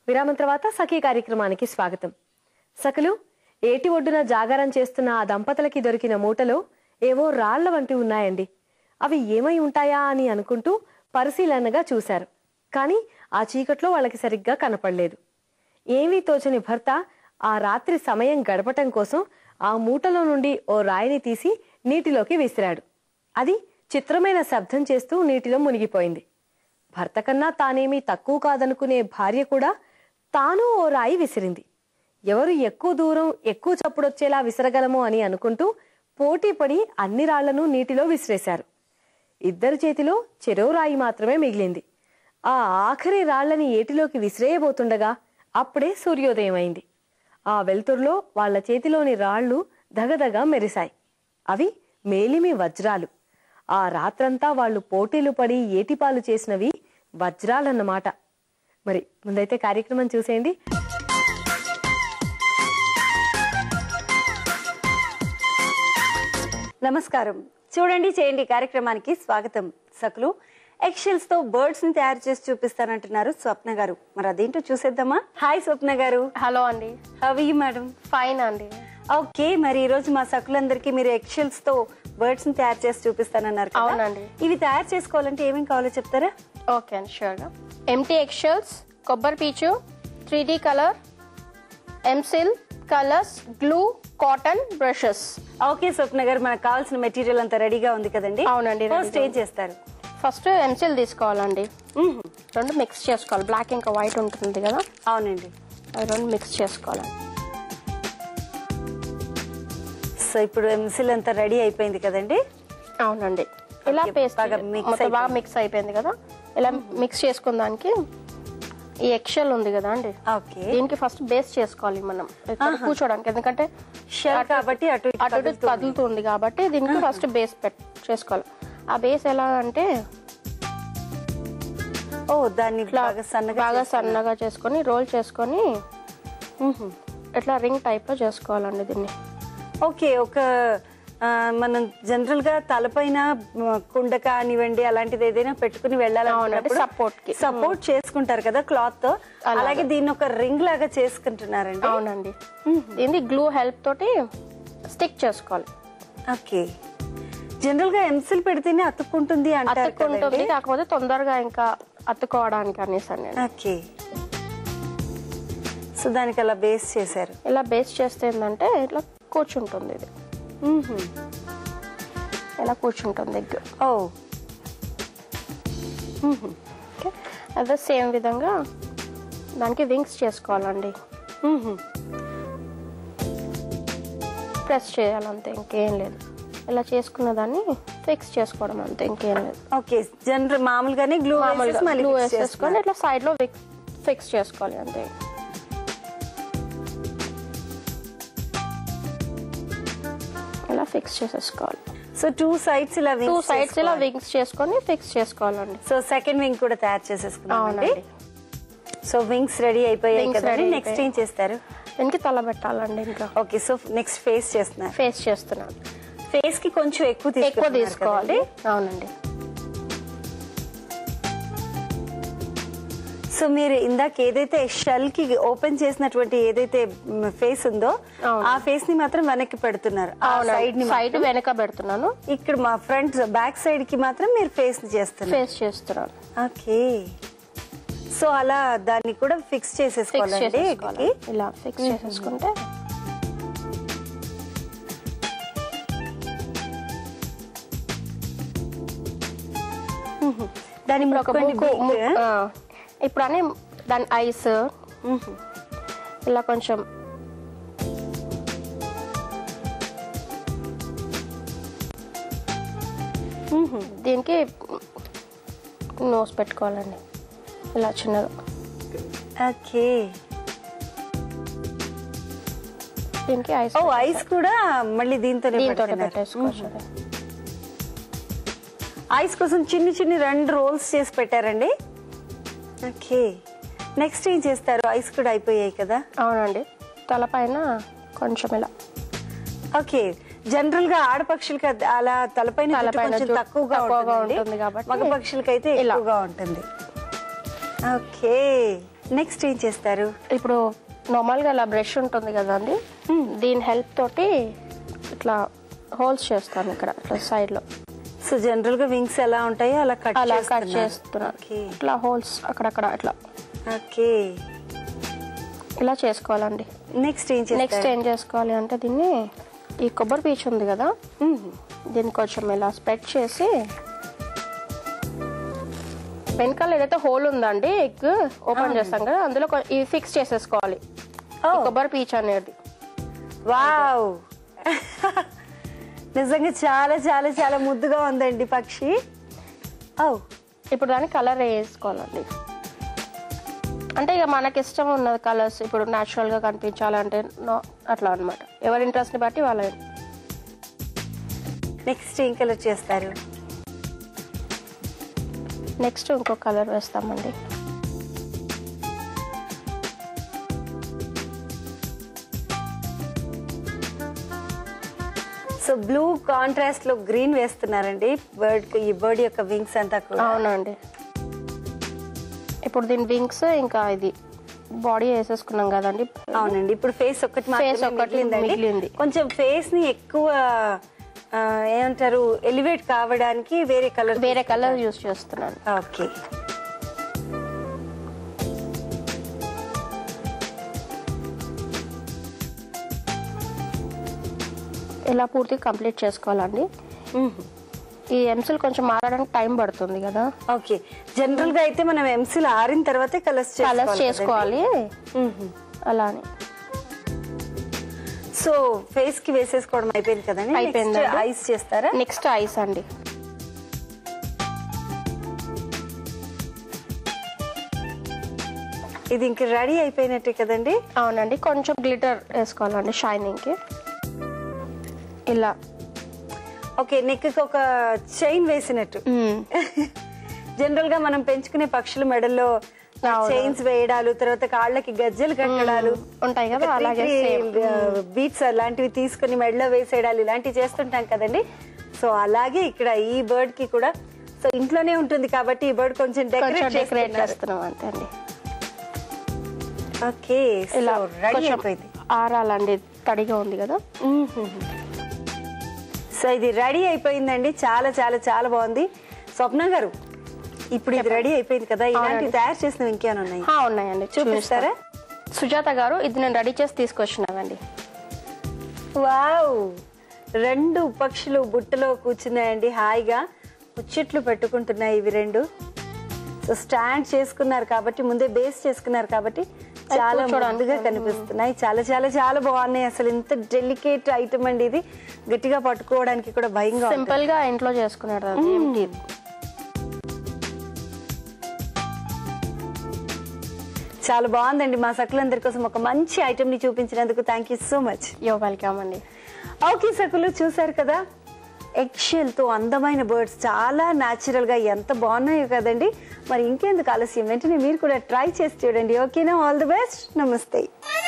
విరామం తర్వాత సఖీ కార్యక్రమానికి స్వాగతం సఖలు ఏటి ఒడ్డున జాగారం చేస్తున్న ఆ దంపతులకి దొరికిన మూటలో ఏవో రాళ్ల వంటి ఉన్నాయండి అవి ఏమై ఉంటాయా అని అనుకుంటూ పరిశీలనగా చూశారు కానీ ఆ చీకట్లో వాళ్ళకి సరిగ్గా కనపడలేదు ఏమీ తోచని భర్త ఆ రాత్రి సమయం గడపటం కోసం ఆ మూటలో నుండి ఓ రాయిని తీసి నీటిలోకి విసిరాడు అది చిత్రమైన శబ్దం చేస్తూ నీటిలో మునిగిపోయింది భర్త కన్నా తానేమీ తక్కువ కాదనుకునే భార్య కూడా తాను ఓ రాయి విసిరింది ఎవరు ఎక్కువ దూరం ఎక్కువ చప్పుడొచ్చేలా విసరగలమో అని అనుకుంటూ పోటీ పడి అన్ని రాళ్లను నీటిలో విసిరేశారు ఇద్దరి చేతిలో చెరో రాయి మాత్రమే మిగిలింది ఆ ఆఖరి రాళ్లని ఏటిలోకి విసిరేయబోతుండగా అప్పుడే సూర్యోదయం అయింది ఆ వెలుతురులో వాళ్ళ చేతిలోని రాళ్లు దగదగ మెరిశాయి అవి మేలిమి వజ్రాలు ఆ రాత్రంతా వాళ్ళు పోటీలు పడి ఏటిపాలు చేసినవి వజ్రాలన్నమాట మరి ముందైతే కార్యక్రమం చూసేయండి నమస్కారం చూడండి చేయండి కార్యక్రమానికి స్వాగతం సకులు ఎక్షెల్స్ తో బర్డ్స్ ని తయారు చేసి చూపిస్తానంటున్నారు స్వప్న గారు మరి అదేంటో చూసేద్దామా హాయ్ స్వప్న గారు హలో అండి హవ్ యూ మేడం ఫైన్ అండి ఓకే మరి ఈ రోజు మా సకులందరికీ మీరు ఎక్షెల్స్ తో బర్డ్స్ ని తయారు చేసి చూపిస్తానన్నారు కదా అవునండి. ఇవి తయారు చేసుకోవాలంటే ఏమేం కావాలో చెప్తారా ఓకే అండి షూర్గా ఎంటీ ఎక్షల్స్ కొబ్బరి పీచు త్రీ డి కలర్ ఎంసిల్ colours glue cotton brushes okay Swapna గారు మనకు కావాల్సిన మెటీరియల్ అంతా రెడీగా ఉంది కదండి అవునండి, ఫస్ట్ ready ఏం చేస్తారు ఫస్ట్ ఎంసిల్ తీసుకోవాలండి మ్మ్. రెండు మిక్స్ చేసుకోవాలి బ్లాక్ ఇంకా వైట్ ఉంటుంది కదా అవునండి అవి రెండు మిక్స్ చేసుకోవాలి సో ఇప్పుడు ఎంసిల్ అంతా రెడీ అయిపోయింది కదండి అవునండి ఇలా Okay, పేస్ట్ బాగా mix మొత్తం బాగా అయిపోయింది. మిక్స్ అయిపోయింది కదా ఇలా మిక్స్ చేసుకున్న దానికి ఈ ఎక్షల్ ఉంది కదా అండి ఓకే దీనికి ఫస్ట్ బేస్ చేసుకోవాలి మనం ఇక్కడ కూర్చోడానికి ఎందుకంటే షెల్ కాబట్టి అటు ఇటు అటు ఇటు కదులుతుంది కాబట్టి దీనికి ఫస్ట్ బేస్ పెట్ చేసుకోవాలి ఆ బేస్ ఎలా అంటే ఓ దాన్ని బాగా సన్నగా బాగా చేస్తున్నారు. సన్నగా చేసుకొని రోల్ చేసుకొని మ్మ్. ఇట్లా రింగ్ టైప్ లో చేసుకోవాలండి దీన్ని ఓకే ఒక ఆ, మనం జనరల్ గా తలపైన మ, కుండ కానివ్వండి అలాంటిది ఏదైనా పెట్టుకుని అవునండి, support కి. సపోర్ట్ చేసుకుంటారు కదా క్లాత్ తో అలాగే దీన్ని ఒక రింగ్ లాగా చేసుకుంటున్నారండి అవునండి దీన్ని గ్లూ హెల్ప్ తోటి స్టిక్ చేసుకోవాలి ఓకే జనరల్ గా ఎంసిల్ పెడితేనే అతుక్కుంటుంది అంటారు అతుక్కుంటుంది కదండి కాకపోతే తొందరగా ఇంకా అతుక్కోవడానికి అనేసి నేను ఓకే సో దానికి అలా బేస్ చేశారు ఇలా బేస్ చేస్తే ఏంటంటే ఇట్లా కూర్చుంటుంది ఇది మ్మ్. ఇలా కూర్చుంటుంది ఎగ్ ఓ ఓకే అదే సేమ్ విధంగా దానికి వింగ్స్ చేసుకోవాలండి మ్మ్. ప్రెస్ చేయాలి అంతే ఇంకేం లేదు ఇలా చేసుకున్న దాన్ని ఫిక్స్ చేసుకోవడం అంతే ఇంకేం లేదు ఓకే జనరల్ మామూలుగానే గ్లూ మామూలుగా మళ్ళీ glue fix వేసేసుకొని చేసుకున్నారు. ఇట్లా సైడ్ లో ఫిక్స్ చేసుకోవాలి అంతే ఇలా ఫిక్స్ చేసేసుకోవాలి సో టూ సైడ్స్ ఇలా టూ wings సైడ్స్ ఇలా చేసుకోవాలి. వింగ్స్ చేసుకొని ఫిక్స్ చేసుకోవాలండి సో సెకండ్ వింగ్ కూడా తయారు చేసేసుకున్నామండి అవునండి సో వింగ్స్ రెడీ అయిపోయాయి Wings కదండి ready నెక్స్ట్ అయిపోయాయి. ఏం చేస్తారు దీనికి తల పెట్టాలండి ఇంకా ఓకే సో నెక్స్ట్ ఫేస్ చేస్తున్నారు ఫేస్ చేస్తున్నాను ఫేస్ కి కొంచెం ఎక్కువ ఎక్కువ తీసుకుంటున్నారు తీసుకోవాలి కదండి? అవునండి సో మీరు ఇందాక ఏదైతే షెల్ కి ఓపెన్ చేసినటువంటి ఏదైతే ఫేస్ ఉందో అవును. ఆ ఫేస్ ని మాత్రం వెనక్కి పెడుతున్నారు ఆ సైడ్ ని సైడ్ వెనక పెడుతున్నాను ఇక్కడ మా ఫ్రంట్ బ్యాక్ సైడ్ కి మాత్రం మీరు ఫేస్ ని చేస్తున్నారు ఫేస్ చేస్తున్నాను ఓకే సో అలా దాన్ని కూడా ఫిక్స్ ఫిక్స్ చేసేసుకోవాలండి చేసేసుకోవాలి egg కి. ఇలా ఫిక్స్ చేసేసుకుంటే దాని ఇప్పుడు ఒక ముక్కండి ముక్కు beak. ము- ఆ, ఇప్పుడు అని దాని ఐస్ మ్మ్. ఇలా కొంచెం దీనికి నోస్ పెట్టుకోవాలండి ఇలా చిన్నగా ఓకే దీనికి ఐస్ ఓ ఐస్ కూడా మళ్ళీ దీంతో దీంతో పెట్టేసుకోవచ్చు ఐస్ కోసం చిన్ని చిన్ని రెండు రోల్స్ చేసి పెట్టారండి ఓకే నెక్స్ట్ ఏం చేస్తారు ఐస్ కూడా అయిపోయాయి కదా అవునండి తలపైన కొంచెం ఇలా ఓకే జనరల్ గా ఆడపక్షులకి అది అలా తలపైన జుట్టు తలపైన కొంచెం జుట్టు తక్కువగా తక్కువగా ఉంటుంది ఉంటుంది కాబట్టి మగ పక్షులకి అయితే ఇలా. ఎక్కువగా ఉంటుంది ఓకే నెక్స్ట్ ఏం చేస్తారు ఇప్పుడు నార్మల్గా ఇలా బ్రష్ ఉంటుంది కదండి దీని హెల్ప్ తోటి ఇట్లా హోల్స్ చేస్తాను ఇక్కడ ఇట్లా సైడ్ లో సో జనరల్ గా వింగ్స్ ఎలా ఉంటాయో అలా కట్ అలా కట్ చేస్తున్నాను ఓకే ఇట్లా హోల్స్ అక్కడక్కడ ఇట్లా ఓకే ఇలా చేసుకోవాలండి నెక్స్ట్ ఏం చేస్తారు నెక్స్ట్ ఏం చేసుకోవాలి అంటే దీన్ని ఈ కొబ్బరి పీచు ఉంది కదా దీన్ని కొంచెం ఇలా స్ప్రెడ్ చేసి వెనకాల ఏదైతే హోల్ ఉందండి ఎగ్ ఓపెన్ చేస్తాం కదా అందులో కొ- ఇవి ఫిక్స్ చేసేసుకోవాలి ఈ కొబ్బరి పీచు అనేది వావ్ నిజంగా చాలా చాలా చాలా ముద్దుగా ఉందండి పక్షి ఓ ఇప్పుడు దానికి కలర్ వేసుకోవాలండి అంటే ఇక మనకి ఇష్టం ఉన్నది కలర్స్ ఇప్పుడు natural గా కనిపించాలంటే నో అట్లా అన్నమాట ఎవరి ఇంట్రెస్ట్ని బట్టి వాళ్ళ నెక్స్ట్ ఏం కలర్ చేస్తారు నెక్స్ట్ ఇంకో కలర్ వేస్తామండి సో బ్లూ కాంట్రాస్ట్ లో గ్రీన్ వేస్తున్నారండి బర్డ్ ఈ బర్డ్ యొక్క వింగ్స్ అంతా కూడా అవునండి ఇప్పుడు దీని వింగ్స్ ఇంకా ఇది బాడీ వేసేసుకున్నాం కదండి అవునండి ఇప్పుడు ఫేస్ ఒక్కటి మాత్రమే Face ఒక్కటి మిగిలిందండి. మిగిలింది. కొంచెం ఫేస్ ని ఎక్కువ ఆ, ఏమంటారు ఎలివేట్ కావడానికి వేరే కలర్ వేరే కలర్ యూస్ చేస్తున్నాను ఓకే ఇలా పూర్తి కంప్లీట్ చేసుకోవాలండి ఈ ఎంసిల్ కొంచెం మారడానికి టైం పడుతుంది కదా ఓకే జనరల్ గా అయితే మనం ఎంసీలు ఆరిన తర్వాతే కలర్స్ కలర్స్ చేసుకోవాలి అలా అని సో ఫేస్ కి వేసేసుకోవడం అయిపోయింది కదండి అయిపోయిందండి. ఐస్ చేస్తారా నెక్స్ట్ ఐస్ అండి ఇది ఇంక రెడీ అయిపోయినట్టే కదండి అవునండి కొంచెం గ్లిటర్ వేసుకోవాలండి షైనింగ్ కి ఇలా ఓకే నెక్ ఒక చైన్ వేసినట్టు జనరల్ గా మనం పెంచుకునే పక్షుల మెడల్లో అవును. చైన్స్ వేయడాలు తర్వాత కాళ్ళకి గజ్జలు కట్టడాలు ఉంటాయి కదా అలాగే సేమ్ బీట్స్ అలాంటివి తీసుకుని మెడలో వేసేయడాలు ఇలాంటివి చేస్తుంటాం కదండి సో అలాగే ఇక్కడ ఈ బర్డ్ కి కూడా సో ఇంట్లోనే ఉంటుంది కాబట్టి ఈ బర్డ్ కొంచెం కొంచెం డెకరేట్ డెకరేట్ చేస్తున్నారు చేస్తున్నాం అంతే అండి ఓకే ఇలా రెడీ కొంచెం అయిపోయింది ఆరాలండి తడిగా ఉంది కదా సో ఇది రెడీ అయిపోయిందండి చాలా చాలా చాలా బాగుంది స్వప్న గారు ఇప్పుడు ఇది రెడీ అయిపోయింది కదా ఇలాంటివి అవునండి. తయారు చేసినవి ఇంకేమైనా ఉన్నాయి ఆ, ఉన్నాయండి చూపిస్తారా చూపిస్తా. సుజాత గారు ఇది నేను రెడీ చేసి తీసుకొచ్చినానండి వావ్ రెండు పక్షులు బుట్టలో కూర్చున్నాయండి హాయిగా ముచ్చట్లు పెట్టుకుంటున్నాయి ఇవి రెండు సో స్టాండ్ చేసుకున్నారు కాబట్టి ముందే బేస్ చేసుకున్నారు కాబట్టి చాలా కూర్చోడానికి. ముద్దుగా కనిపిస్తున్నాయి చాలా చాలా చాలా బాగున్నాయి అసలు ఇంత డెలికేట్ ఐటమ్ అండి ఇది గట్టిగా పట్టుకోవడానికి కూడా భయంగా ఉంటుంది. సింపుల్ గా ఇంట్లో చేసుకున్నాడు అది empty. చాలా బాగుందండి మా సకులందరి కోసం ఒక మంచి ఐటమ్ ని చూపించినందుకు thank you so much you're welcome అండి ఓకే సకులు చూసారు కదా ఎక్షెల్ తో అందమైన బర్డ్స్ చాలా న్యాచురల్ గా ఎంత బాగున్నాయో కదండి మరి ఇంకెందుకు ఆలస్యం వెంటనే మీరు కూడా ట్రై చేసి చూడండి ఓకేనా ఆల్ ది బెస్ట్ నమస్తే